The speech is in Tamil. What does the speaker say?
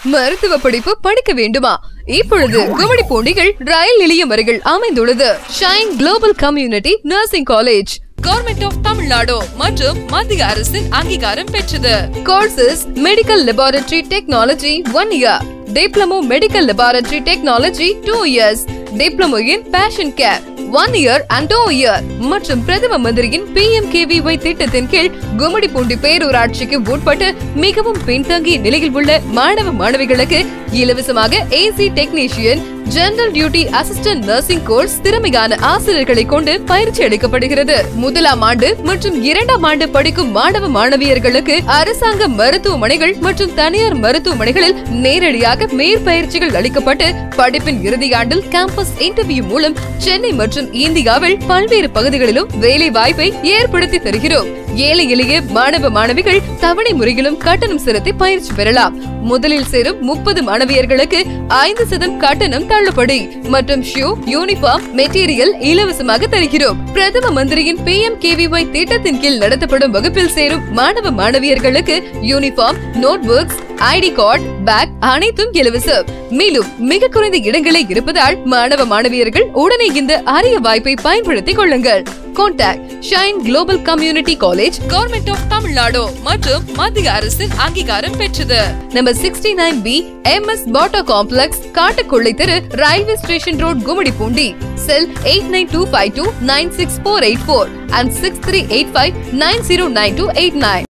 மருத்துவ படிப்பு படிக்க வேண்டுமா இப்பொழுது குமடி பூண்டிகள் ரயில் நிலையம் அருகில் அமைந்துள்ளது Shine Global Community Nursing College government of Tamil Nadu மற்றும் மத்திய அரசின் அங்கீகாரம் பெற்றது courses medical laboratory technology one year diploma medical laboratory technology two years diploma in patient care one year and two year மற்றும் பிரதம மந்திரியின் P M K V Y திட்டத்தின் கீழ் கும்மிடிப்பூண்டி பேரூராட்சிக்கு உட்பட்டு மிகவும் பின்தங்கிய நிலையில் உள்ள மாணவ மாணவிகளுக்கு இலவசமாக AC technician general duty assistant nursing course திறமையான ஆசிரியர்களை கொண்டு பயிற்சி அளிக்கப்படுகிறது முதலாம் ஆண்டு மற்றும் இரண்டாம் ஆண்டு படிக்கும் மாணவ மாணவியர்களுக்கு அரசாங்க மருத்துவமனைகள் மற்றும் தனியார் மருத்துவமனைகளில் நேரடியாக மேற்பயிற்சிகள் அளிக்கப்பட்டு படிப்பின் இறுதியாண்டில் கேம்பஸ் இன்டர்வியூ மூலம் சென்னை மற்றும் இந்தியாவில் பல்வேறு பகுதிகளிலும் வேலை வாய்ப்பை ஏற்படுத்தி தருகிறோம் ஏழை எளிய மாணவ மாணவிகள் தவணை முறையிலும் கட்டணம் செலுத்தி பயிற்சி பெறலாம் முதலில் சேரும் முப்பது மாணவியர்களுக்கு ஐந்து சதம் கட்டணம் தள்ளுபடி மற்றும் ஷூ யூனிஃபார்ம் மெட்டீரியல் இலவசமாக தருகிறோம் பிரதம மந்திரியின் பி எம் திட்டத்தின் கீழ் நடத்தப்படும் வகுப்பில் சேரும் மாணவ மாணவியர்களுக்கு uniform notebooks ID card bag அனைத்தும் இலவசம் மேலும் மிக குறைந்த இடங்களே இருப்பதால் மாணவ மாணவியர்கள் உடனே இந்த அரிய வாய்ப்பை பயன்படுத்திக் கொள்ளுங்கள் contact Shine Global Community College government of Tamil Nadu மற்றும் மத்திய அரசின் அங்கீகாரம் பெற்றது number sixty nine P M S Bata complex காட்டுக்கொள்ளை தெரு railway station road Gummidipoondi cell eight nine two five two nine six four eight four and six three eight five nine zero nine two eight nine